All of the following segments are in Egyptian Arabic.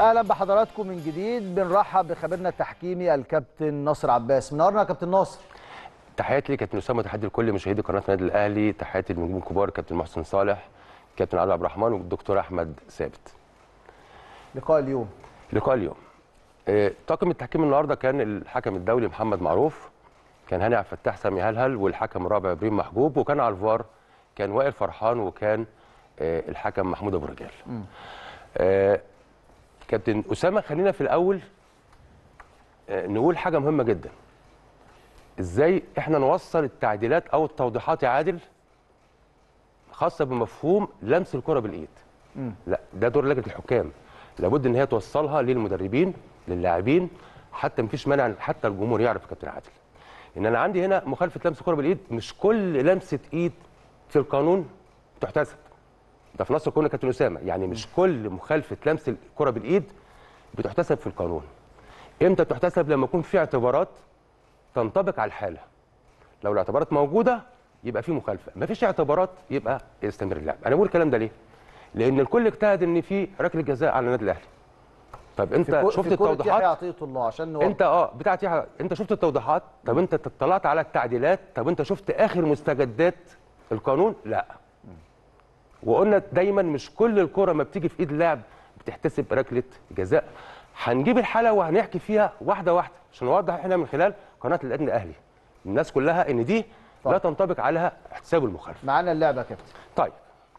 اهلا بحضراتكم من جديد بنرحب بخبيرنا التحكيمي الكابتن ناصر عباس منورنا يا كابتن ناصر تحياتي لي كابتن اسامه تحياتي لكل مشاهدي قناه النادي الاهلي تحياتي للنجوم الكبار كابتن محسن صالح كابتن علي عبد الرحمن والدكتور احمد ثابت لقاء اليوم لقاء اليوم آه، طاقم التحكيم النهارده كان الحكم الدولي محمد معروف كان هاني عبد الفتاح سامي هلهل والحكم الرابع ابراهيم محجوب وكان على الفار كان وائل فرحان وكان آه، الحكم محمود ابو رجال آه، كابتن اسامه خلينا في الاول آه، نقول حاجه مهمه جدا ازاي احنا نوصل التعديلات او التوضيحات يا عادل خاصه بمفهوم لمس الكره بالايد لا ده دور لجنه الحكام لابد ان هي توصلها للمدربين للاعبين حتى مفيش مانع إن حتى الجمهور يعرف يا كابتن عادل ان انا عندي هنا مخالفه لمس الكره بالايد مش كل لمسه ايد في القانون تحتسب ده في نص القانون يا كابتن اسامه يعني مش كل مخالفه لمس الكره بالايد بتحتسب في القانون امتى بتحتسب لما يكون في اعتبارات تنطبق على الحاله لو الاعتبارات موجوده يبقى في مخالفه ما فيش اعتبارات يبقى يستمر اللعب انا بقول الكلام ده ليه لان الكل اجتهد ان في ركله جزاء على النادي الاهلي طب انت في كو- شفت في كرة التوضيحات يحيى عطية الله عشان نوضح. انت اه بتاعت يحيى انت شفت التوضيحات طب انت اطلعت على التعديلات طب انت شفت اخر مستجدات القانون لا وقلنا دايما مش كل الكره ما بتيجي في ايد اللاعب بتحتسب ركله جزاء هنجيب الحاله وهنحكي فيها واحده واحده عشان نوضح احنا من خلال قناه النادي الاهلي الناس كلها ان دي لا تنطبق عليها احتساب المخالفه معانا اللعبه يا كابتن طيب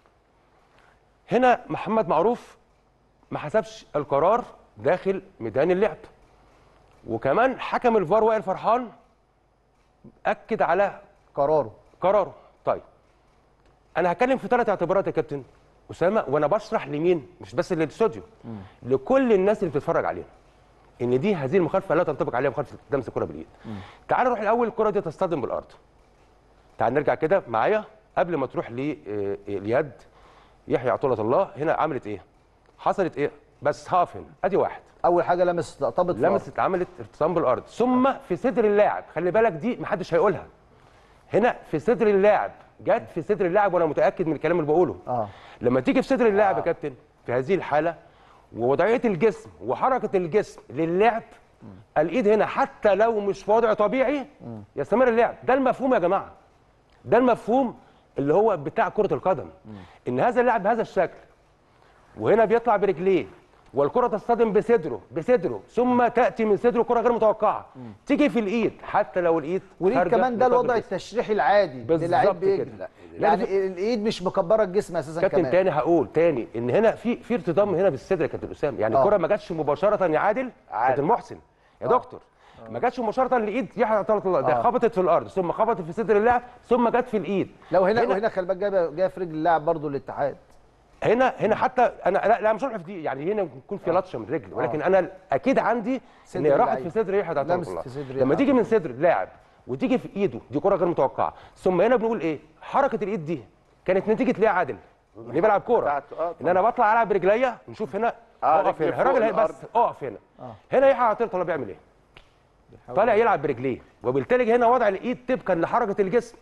هنا محمد معروف ما حسبش القرار داخل ميدان اللعب وكمان حكم الفار وائل فرحان اكد على قراره قراره طيب انا هتكلم في ثلاث اعتبارات يا كابتن اسامه وانا بشرح لمين مش بس للاستوديو لكل الناس اللي بتتفرج علينا ان دي هذه المخالفه لا تنطبق عليها مخالفه لمس الكره بالايد تعال نروح الاول الكره دي تصطدم بالارض تعال نرجع كده معايا قبل ما تروح لليد يحيى عطله الله هنا عملت ايه حصلت ايه بس هقف هنا ادي واحد اول حاجه لمس طبت في الأرض. لمست عملت ارتطام بالارض ثم في صدر اللاعب خلي بالك دي محدش هيقولها هنا في صدر اللاعب جت في صدر اللاعب وانا متاكد من الكلام اللي بقوله اه لما تيجي في صدر اللاعب يا كابتن في هذه الحاله ووضعيه الجسم وحركه الجسم للعب الايد هنا حتى لو مش في وضع طبيعي يستمر اللعب ده المفهوم يا جماعه ده المفهوم اللي هو بتاع كره القدم ان هذا اللاعب بهذا الشكل وهنا بيطلع برجليه والكره تصطدم بصدره بصدره ثم تاتي من صدره كره غير متوقعه تيجي في الايد حتى لو الايد وليه خارجة كمان ده نطاق الوضع الجسم. التشريحي العادي بالظبط للاعب كده. بيجري لا، يعني لازم- الايد مش مكبره الجسم اساسا كابتن كمان تاني هقول تاني ان هنا في في ارتطام هنا بالصدر يا كابتن اسامه يعني آه. الكره ما جاتش مباشره يا عادل كابتن محسن يا دكتور ما جاتش مباشره لايد يحيى عطله الله ده آه. خبطت في الارض ثم خبطت في صدر اللاعب ثم جت في الايد لو هنا, هنا- وهنا خلي بالك جايه جايه في رجل اللاعب برضه الاتحاد هنا هنا حتى انا لا, لا مش هروح في دي يعني هنا يكون في لطشه من رجل ولكن انا اكيد عندي ان صدر هي راحت اللعيب. في صدر يحيى عطله لمست الله في صدر لما يحيى تيجي من صدر اللاعب وتيجي في ايده دي كره غير متوقعه ثم هنا بنقول ايه حركه الايد دي كانت نتيجه ليه يا عادل اني بلعب كوره بتاعته، آه، ان انا بطلع العب برجليا نشوف هنا آه، اقف رجلي هنا فوق الراجل هي- الأرض. بس اقف هنا هنا يحيى عطيه الله بيعمل ايه طالع يلعب برجليه وبالتالي هنا وضع الايد طبقا لحركه الجسم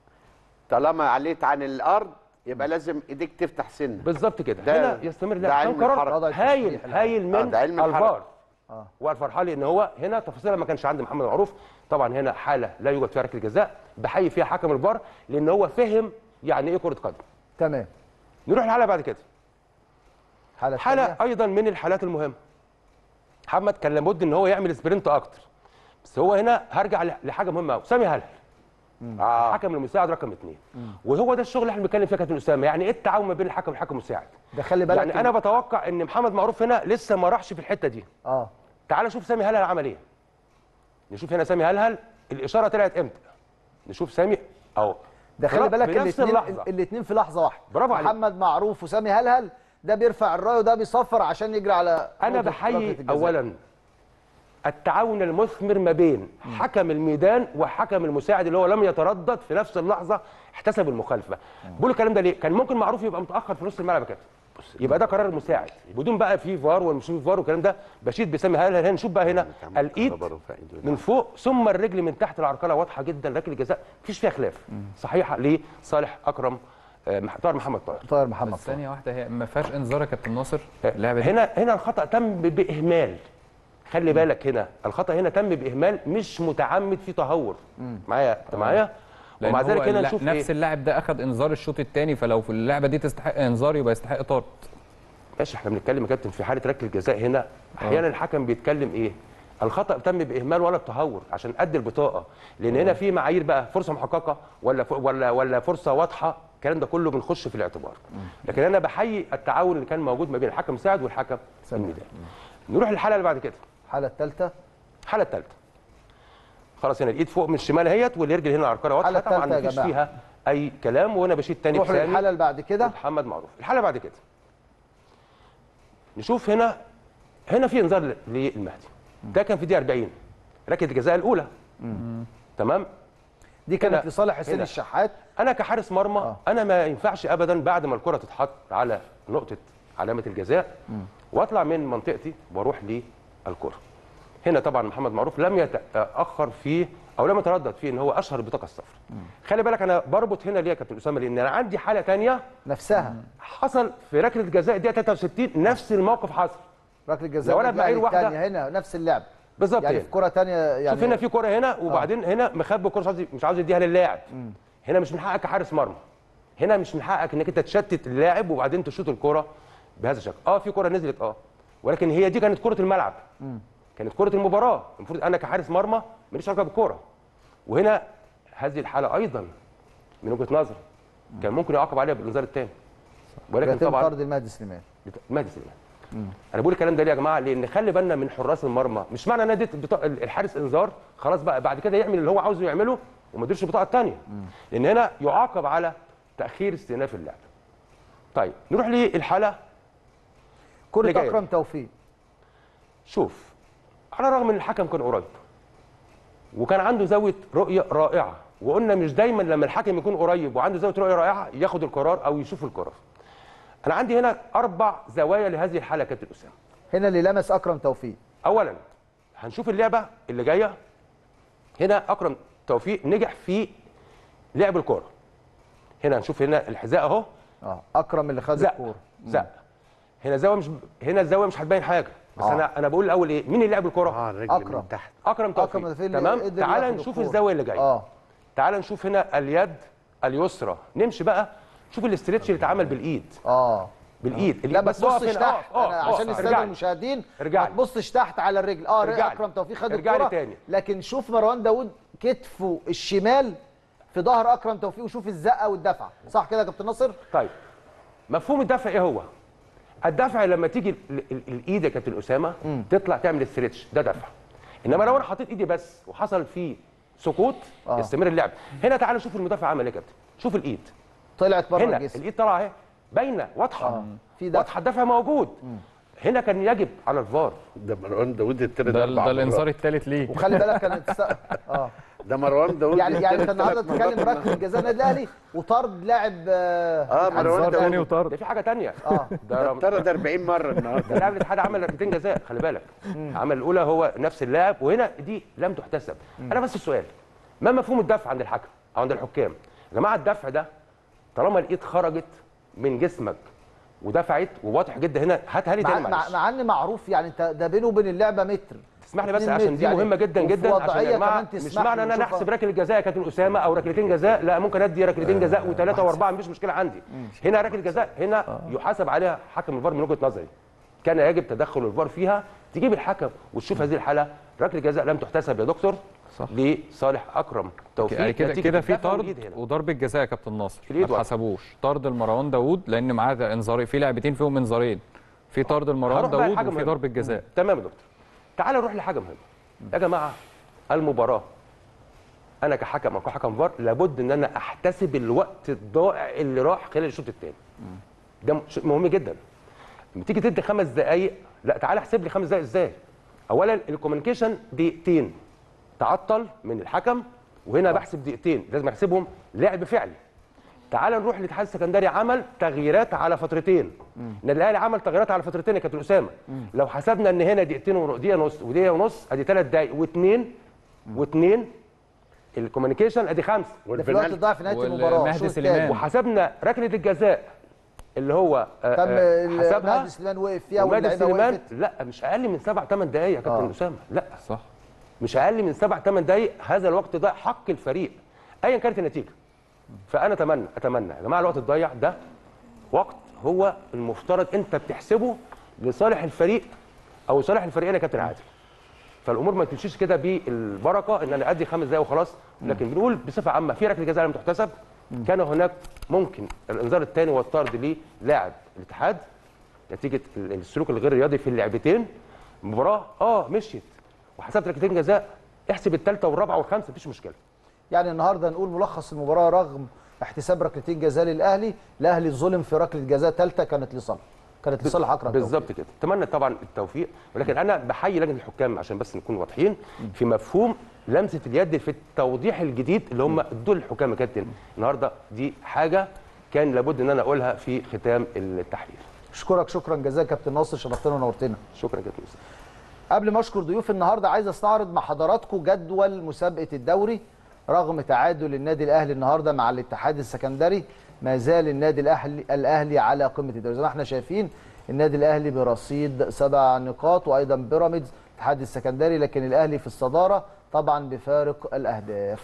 طالما عليت عن الارض يبقى لازم ايديك تفتح سنه بالظبط كده ده- هنا يستمر ده لا علم كان قرار الحركة. وضع هايل التشريح هايل من آه، ده علم الفار الحركة. اه والفرحان لان هو هنا تفاصيلها ما كانش عند محمد معروف طبعا هنا حاله لا يوجد فيها ركله جزاء بحيي فيها حكم الفار لان هو فهم يعني ايه كره قدم تمام نروح الحاله بعد كده حاله حاله تانية. ايضا من الحالات المهمه محمد كان لابد ان هو يعمل سبرنت اكتر بس هو هنا هرجع ل- لحاجه مهمه قوي سامي هلهل اه الحكم المساعد رقم اثنين وهو ده الشغل اللي احنا بنتكلم فيه يا كابتن اسامه يعني ايه التعاون ما بين الحكم والحكم المساعد ده خلي بالك يعني انا بتوقع ان محمد معروف هنا لسه ما راحش في الحته دي اه تعال شوف سامي هلهل عمل ايه نشوف هنا سامي هلهل الاشاره طلعت امتى نشوف سامي اهو ده خلي في بالك نفس الاثنين اللحظة. الاثنين في لحظه واحده برافو عليك. محمد معروف وسامي هلهل ده بيرفع الرايه وده بيصفر عشان يجري على انا نقطة بحيي ركلة الجزاء. اولا التعاون المثمر ما بين حكم الميدان وحكم المساعد اللي هو لم يتردد في نفس اللحظه احتسب المخالفه بقول الكلام ده ليه كان ممكن معروف يبقى متاخر في نص الملعب يا كابتن يبقى ده قرار المساعد بدون بقى في فار ومش في فار والكلام ده بشيد بسامي هل هل نشوف بقى هنا الايد من فوق ثم الرجل من تحت العرقله واضحه جدا ركله جزاء مفيش فيها خلاف صحيحه لصالح اكرم آه، مح- طاهر محمد طاهر طاهر محمد بس طاهر ثانيه واحده هي ما فيهاش انذار يا كابتن ناصر اللعبه دي هنا هنا الخطا تم ب- باهمال خلي بالك هنا الخطا هنا تم باهمال مش متعمد في تهور معايا انت معايا لان ومع هو ذلك هنا الل- نشوف نفس ايه اللاعب ده اخذ انذار الشوط الثاني فلو في اللعبه دي تستحق انذار يبقى يستحق طرد ماشي احنا بنتكلم يا كابتن في حاله ركله الجزاء هنا احيانا الحكم بيتكلم ايه الخطا تم باهمال ولا بتهور عشان قد البطاقه لان هنا في معايير بقى فرصه محققه ولا ف... ولا ولا فرصه واضحه الكلام ده كله بنخش في الاعتبار لكن انا بحيي التعاون اللي كان موجود ما بين الحكم المساعد والحكم الميداني نروح للحاله اللي بعد كده الحاله الثالثه الحاله الثالثه خلاص هنا الايد فوق من الشمال اهيت والرجل هنا على الكره واضحه الحالة طبعا التالتة يا مفيش جماعة. فيها اي كلام وانا بشيل تاني نروح بسامي للحاله اللي بعد كده محمد معروف الحاله بعد كده نشوف هنا هنا في انذار ل- للمهدي ده كان في دي 40 ركله الجزاء الاولى تمام دي كانت هنا- لصالح حسين هنا. الشحات انا كحارس مرمى آه. انا ما ينفعش ابدا بعد ما الكره تتحط على نقطه علامه الجزاء واطلع من منطقتي واروح للكره هنا طبعا محمد معروف لم يتاخر في او لم يتردد في ان هو اشهر البطاقه الصفراء خلي بالك انا بربط هنا ليه يا كابتن اسامه لان انا عندي حاله ثانيه نفسها حصل في ركله الجزاء دي 63 نفس الموقف حصل ركله الجزاء لو أنا دي بعير يعني واحدة- الثانيه هنا نفس اللعب بالظبط يعني هنا. في كره ثانيه يعني شوف هنا في كره هنا وبعدين هنا مخبي الكره مش عاوز مش عاوز يديها للاعب هنا مش من حقك كحارس مرمى هنا مش من حقك انك انت تشتت اللاعب وبعدين تشوط الكره بهذا الشكل اه في كره نزلت اه ولكن هي دي كانت كره الملعب كانت كره المباراه المفروض انا كحارس مرمى ماليش علاقه بالكوره وهنا هذه الحاله ايضا من وجهه نظري كان ممكن يعاقب عليها بالانذار الثاني ولكن يتم طبعا طرد المهدي سليمان بت- مهدي سليمان انا بقول الكلام ده ليه يا جماعه لان خلي بالنا من حراس المرمى مش معنى ان أنا اديت البطا- الحارس انذار خلاص بقى بعد كده يعمل اللي هو عاوزه يعمله وما يديرش البطاقه الثانيه لان هنا يعاقب على تاخير استئناف اللعب طيب نروح للحاله اللي كره جاية. اكرم توفيق شوف على الرغم ان الحكم كان قريب وكان عنده زاويه رؤيه رائعه وقلنا مش دايما لما الحكم يكون قريب وعنده زاويه رؤيه رائعه ياخد القرار او يشوف القرار انا عندي هنا اربع زوايا لهذه الحاله يا كابتن اسامه هنا اللي لمس اكرم توفيق اولا هنشوف اللعبه اللي جايه هنا اكرم توفيق نجح في لعب الكوره هنا هنشوف هنا الحذاء اهو اه اكرم اللي خد زق الكوره زق هنا الزاويه مش هنا الزاويه مش هتبين حاجه بس آه. انا انا بقول الاول ايه مين اللي لعب الكوره اه الرجل أكرم. من تحت اكرم توفيق اكرم توفيق اللي تمام قدر تعال ياخد نشوف الكورة. الزاويه اللي جايه اه تعال نشوف هنا اليد اليسرى نمشي بقى شوف الاسترتش اللي اتعمل بالايد بالايد بالايد لا ما بس اقف تبصش هنا، تحت اقف، أنا اقف، عشان اقف. الساده ارجع لي. المشاهدين ارجع ما لي. تبصش تحت على الرجل اه ارجع لي. اكرم توفيق خد ارجع لي الكوره تاني. لكن شوف مروان داوود كتفه الشمال في ظهر اكرم توفيق وشوف الزقه والدفعه صح كده يا كابتن ناصر طيب مفهوم الدفع ايه هو؟ الدفع لما تيجي ال- ال- الايد يا كابتن اسامه تطلع تعمل استرتش ده دفع انما لو انا حطيت ايدي بس وحصل فيه سقوط آه. يستمر اللعب هنا تعالوا شوف المدافع عمل ايه يا كابتن شوف الايد طلعت بره هنا الجسم الايد طالعه اهي باينه واضحه آه. في دفع. واضحه الدفع موجود هنا كان يجب على الفار ده مروان داوود التاني ده, أربع ده الانذار مرات. الثالث ليه وخلي بالك كانت الس- اه ده مروان داوود يعني يعني انت التاني النهارده ثلاث مرات بتتكلم ركله جزاء النادي الاهلي وطرد لاعب اه اه مروان انذار ثاني داوود وطرد ده في حاجه تانية اه ده رم- طرد 40 مره ده النهارده لاعب الاتحاد عمل ركلتين جزاء خلي بالك عمل الاولى هو نفس اللاعب وهنا دي لم تحتسب انا بس السؤال ما مفهوم الدفع عند الحكم او عند الحكام يا جماعه الدفع ده طالما الايد خرجت من جسمك ودفعت وواضح جدا هنا هاتها لي مع, تاني مع, معلش مع ان معروف يعني انت ده بينه وبين اللعبه متر تسمح لي بس اتنين عشان متر دي يعني مهمه جدا وفي جدا عشان وضعية يا جماعه كمان مش تسمح معنى لي ان انا نشوفها. احسب ركله جزاء يا كابتن اسامه او ركلتين جزاء لا ممكن ادي ركلتين جزاء وثلاثه واربعه مفيش مشكله عندي هنا ركله جزاء هنا يحاسب عليها حكم الفار من وجهه نظري كان يجب تدخل الفار فيها تجيب الحكم وتشوف هذه الحاله ركله جزاء لم تحتسب يا دكتور صح. لصالح اكرم توفيق يعني كده نتيجة كده في الدفع والإيد طرد هنا. وضربه جزاء يا كابتن ناصر الإيد ما واحدة. اتحسبوش طرد لمروان داوود لان معاه ده انذار في لاعبتين فيهم انذارين في طرد لمروان هروح بقى داوود لحاجة وفي مهمة. ضربه جزاء تمام يا دكتور تعال نروح لحاجه مهمه يا جماعه المباراه انا كحكم او كحكم فار لابد ان انا احتسب الوقت الضائع اللي راح خلال الشوط الثاني ده شيء مهم جدا لما تيجي تدي خمس دقائق لا تعالى احسب لي خمس دقائق ازاي اولا الكوميونيكيشن دقيقتين تعطل من الحكم وهنا بحسب دقيقتين لازم احسبهم لعب فعلي تعال نروح للاتحاد السكندري عمل تغييرات على فترتين النادي الاهلي عمل تغييرات على فترتين يا كابتن اسامه لو حسبنا ان هنا دقيقتين ودقيقه ونص ودقيقه ونص ادي ثلاث دقائق واثنين واثنين الكوميونيكيشن ادي خمسه ده في الوقت الضايع في نهايه وال- المباراه مهدي الشوط سليمان. الثاني. وحسبنا ركله الجزاء اللي هو آه، تم آه، ال- حسبها مهدي سليمان وقف فيها ومهدي واللعيبه سليمان وقفت لا مش اقل من سبع ثمان دقائق يا كابتن آه. اسامه لا صح مش اقل من سبع ثمان دقائق هذا الوقت ده حق الفريق ايا كانت النتيجه فانا اتمنى اتمنى يا جماعه الوقت الضيع ده وقت هو المفترض انت بتحسبه لصالح الفريق او صالح الفريقين يا كابتن عادل فالامور ما تمشيش كده بالبركه ان انا ادي خمس دقائق وخلاص لكن بنقول بصفه عامه في ركله جزاء لم تحتسب كان هناك ممكن الانذار الثاني والطرد للاعب الاتحاد نتيجه ال- السلوك الغير رياضي في اللعبتين المباراه اه مشيت وحسبت ركلتين جزاء احسب الثالثه والرابعه والخامسه مفيش مشكله يعني النهارده نقول ملخص المباراه رغم احتساب ركلتين جزاء للاهلي الاهلي ظلم في ركله جزاء ثالثه كانت لصالحه كانت لصالح اكرم توفيق. بالظبط كده اتمنى طبعا التوفيق ولكن انا بحيي لجنه الحكام عشان بس نكون واضحين في مفهوم لمسه اليد في التوضيح الجديد اللي هم ادوا للحكام يا كابتن النهارده دي حاجه كان لابد ان انا اقولها في ختام التحليل اشكرك شكرا جزاك كابتن ناصر شرفتنا ونورتنا شكرا كابتن يوسف قبل ما اشكر ضيوف النهارده عايز استعرض مع حضراتكم جدول مسابقه الدوري رغم تعادل النادي الاهلي النهارده مع الاتحاد السكندري ما زال النادي الاهلي الاهلي على قمه الدوري زي ما احنا شايفين النادي الاهلي برصيد سبع نقاط وايضا بيراميدز الاتحاد السكندري لكن الاهلي في الصداره طبعا بفارق الاهداف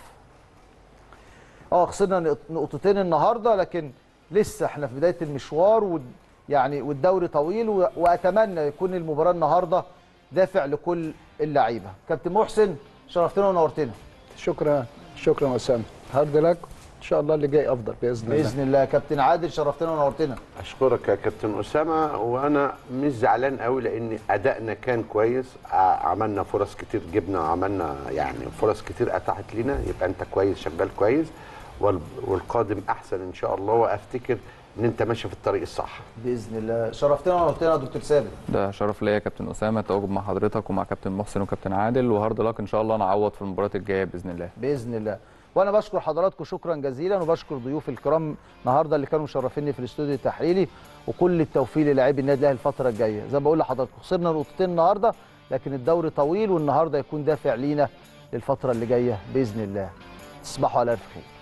اه خسرنا نقط- نقطتين النهارده لكن لسه احنا في بدايه المشوار و يعني والدوري طويل و- واتمنى يكون المباراه النهارده دافع لكل اللعيبه كابتن محسن شرفتنا ونورتنا شكرا شكرا اسامه هارد لك ان شاء الله اللي جاي افضل باذن الله باذن الله كابتن عادل شرفتنا ونورتنا اشكرك يا كابتن اسامه وانا مش زعلان قوي لان ادائنا كان كويس ع- عملنا فرص كتير جبنا عملنا يعني فرص كتير اتاحت لنا يبقى انت كويس شغال كويس وال- والقادم احسن ان شاء الله وافتكر ان انت ماشي في الطريق الصح باذن الله شرفتنا ونورتنا يا دكتور ثابت ده شرف ليا يا كابتن اسامه التواجد مع حضرتك ومع كابتن محسن وكابتن عادل وهارد لك ان شاء الله نعوض في المباريات الجايه باذن الله باذن الله وانا بشكر حضراتكم شكرا جزيلا وبشكر ضيوف الكرام النهارده اللي كانوا مشرفيني في الاستوديو التحليلي وكل التوفيق للاعبي النادي الاهلي الفتره الجايه زي ما بقول لحضراتكم خسرنا نقطتين النهارده لكن الدوري طويل والنهارده يكون دافع لينا للفتره اللي جايه باذن الله تصبحوا على الف خير